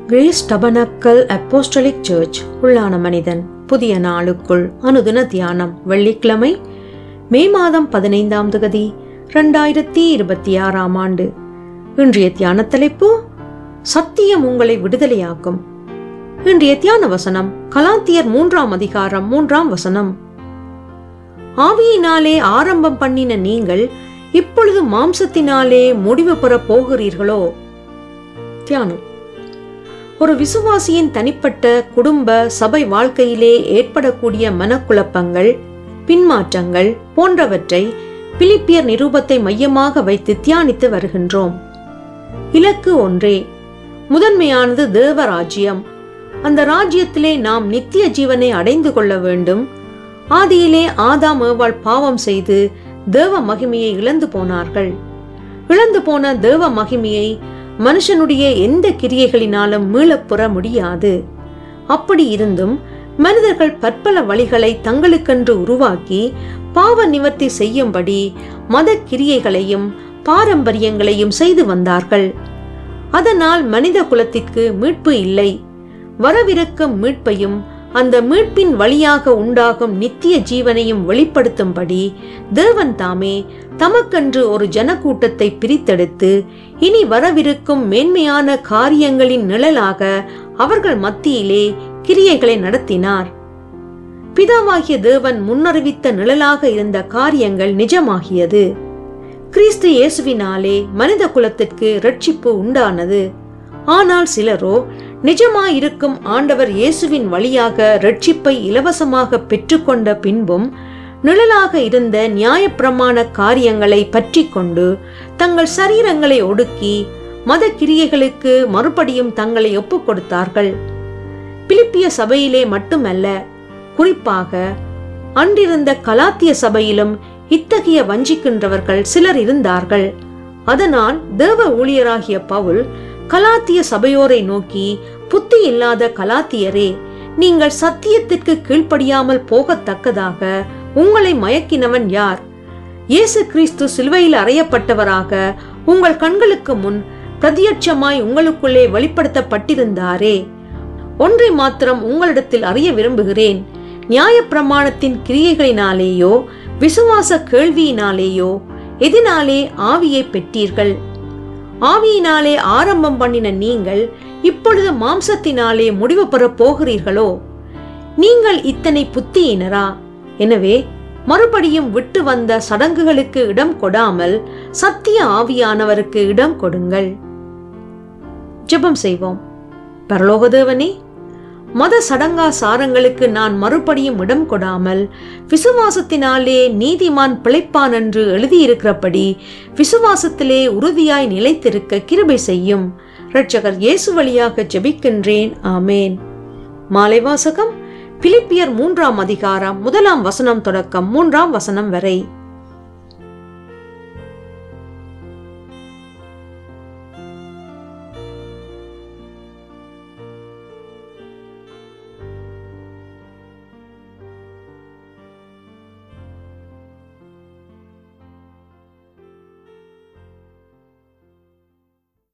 grace tabernacle apostolic search உள்ளான மனிதன் புதிய நாளுக்குள் அனுதின தியானம் வெள்ளிக்கிழமை மே மாதம் பதினைந்தாம் தேதி ரெண்டாயிரத்தி இருபத்தி ஆறாம் ஆண்டு இன்றைய தியான தலைப்பு சத்தியம் உங்களை விடுதலையாக்கும் இன்றைய தியான வசனம் கலாத்தியர் மூன்றாம் அதிகாரம் மூன்றாம் வசனம் ஆவியினாலே ஆரம்பம் பண்ணின நீங்கள் இப்பொழுது மாம்சத்தினாலே முடிவு பெறப் போகிறீர்களோ தியானம் ஒரு விசுவாசியின் தனிப்பட்ட குடும்ப சபை வாழ்க்கையிலே ஏற்படக்கூடிய மனக்குழப்பங்கள் பின்மாற்றங்கள் போன்றவற்றை பிலிப்பியர் நிரூபத்தை மையமாக வைத்து தியானித்து வருகின்றோம் இலக்கு ஒன்றே முதன்மையானது தேவ ராஜ்யம் அந்த ராஜ்யத்திலே நாம் நித்திய ஜீவனை அடைந்து கொள்ள வேண்டும் ஆதியிலே ஆதாம் ஏவாள் பாவம் செய்து தேவ மகிமையை இழந்து போனார்கள் இழந்து போன தேவ மகிமையை மனுஷனுடைய எந்த கிரியைகளினாலும் மீளப் பெற முடியாது அப்படி இருந்தும் மனிதர்கள் பற்பல வழிகளை தங்களுக்கென்று உருவாக்கி பாவ நிவர்த்தி செய்யும்படி மத கிரியைகளையும் பாரம்பரியங்களையும் செய்து வந்தார்கள் அதனால் மனித குலத்திற்கு மீட்பு இல்லை வரவிருக்கும் மீட்பையும் அந்த மீட்பின் வழியாக உண்டாகும் நித்திய ஜீவனையும் வெளிப்படுத்தும்படி தேவன் தாமே தமக்கென்று ஒரு ஜனக்கூட்டத்தை பிரித்தெடுத்து இனி வரவிருக்கும் மேன்மையான காரியங்களின் நிழலாக அவர்கள் மத்தியிலே கிரியைகளை நடத்தினார் பிதாவாகிய தேவன் முன்னறிவித்த நிழலாக இருந்த காரியங்கள் நிஜமாகியது கிறிஸ்து இயேசுவினாலே மனித குலத்திற்கு ரட்சிப்பு உண்டானது ஆனால் சிலரோ நிஜமாயிருக்கும் ஆண்டவர் இயேசுவின் வழியாக ரட்சிப்பை இலவசமாக பெற்றுக்கொண்ட பின்பும் நிழலாக இருந்த நியாயப்பிரமாண காரியங்களை பற்றி கொண்டு தங்கள் சரீரங்களை ஒடுக்கி மத கிரியைகளுக்கு மறுபடியும் தங்களை ஒப்புக் கொடுத்தார்கள் பிலிப்பிய சபையிலே மட்டுமல்ல குறிப்பாக அன்றிருந்த கலாத்திய சபையிலும் இத்தகைய வஞ்சிக்கின்றவர்கள் சிலர் இருந்தார்கள் அதனால் தேவ ஊழியராகிய பவுல் கலாத்திய சபையோரை நோக்கி புத்தி இல்லாத கலாத்தியரே நீங்கள் சத்தியத்திற்கு கீழ்ப்படியாமல் போகத்தக்கதாக உங்களை மயக்கினவன் யார் இயேசு கிறிஸ்து சிலுவையில் அறையப்பட்டவராக உங்கள் கண்களுக்கு முன் பிரதியட்சமாய் உங்களுக்குள்ளே வெளிப்படுத்தப்பட்டிருந்தாரே ஒன்றை மாத்திரம் உங்களிடத்தில் அறிய விரும்புகிறேன் நியாயப்பிரமாணத்தின் கிரியைகளினாலேயோ விசுவாச கேள்வியினாலேயோ எதினாலே ஆவியை பெற்றீர்கள் ஆவியினாலே ஆரம்பம் பண்ணின நீங்கள் இப்பொழுது மாம்சத்தினாலே முடிவு பெறப் போகிறீர்களோ நீங்கள் இத்தனை புத்தியினரா எனவே மறுபடியும் விட்டு வந்த சடங்குகளுக்கு இடம் கொடாமல் சத்திய ஆவியானவருக்கு இடம் கொடுங்கள் ஜெபம் செய்வோம் பரலோகதேவனே மத சடங்காசாரங்களுக்கு நான் மறுபடியும் இடம் கொடாமல் விசுவாசத்தினாலே நீதிமான் பிழைப்பான் என்று எழுதியிருக்கிறபடி விசுவாசத்திலே உறுதியாய் நிலைத்திருக்க கிருபை செய்யும் இரட்சகர் இயேசு வழியாக ஜெபிக்கின்றேன் ஆமேன் மாலை வாசகம் பிலிப்பியர் மூன்றாம் அதிகாரம் முதலாம் வசனம் தொடக்கம் மூன்றாம் வசனம் வரை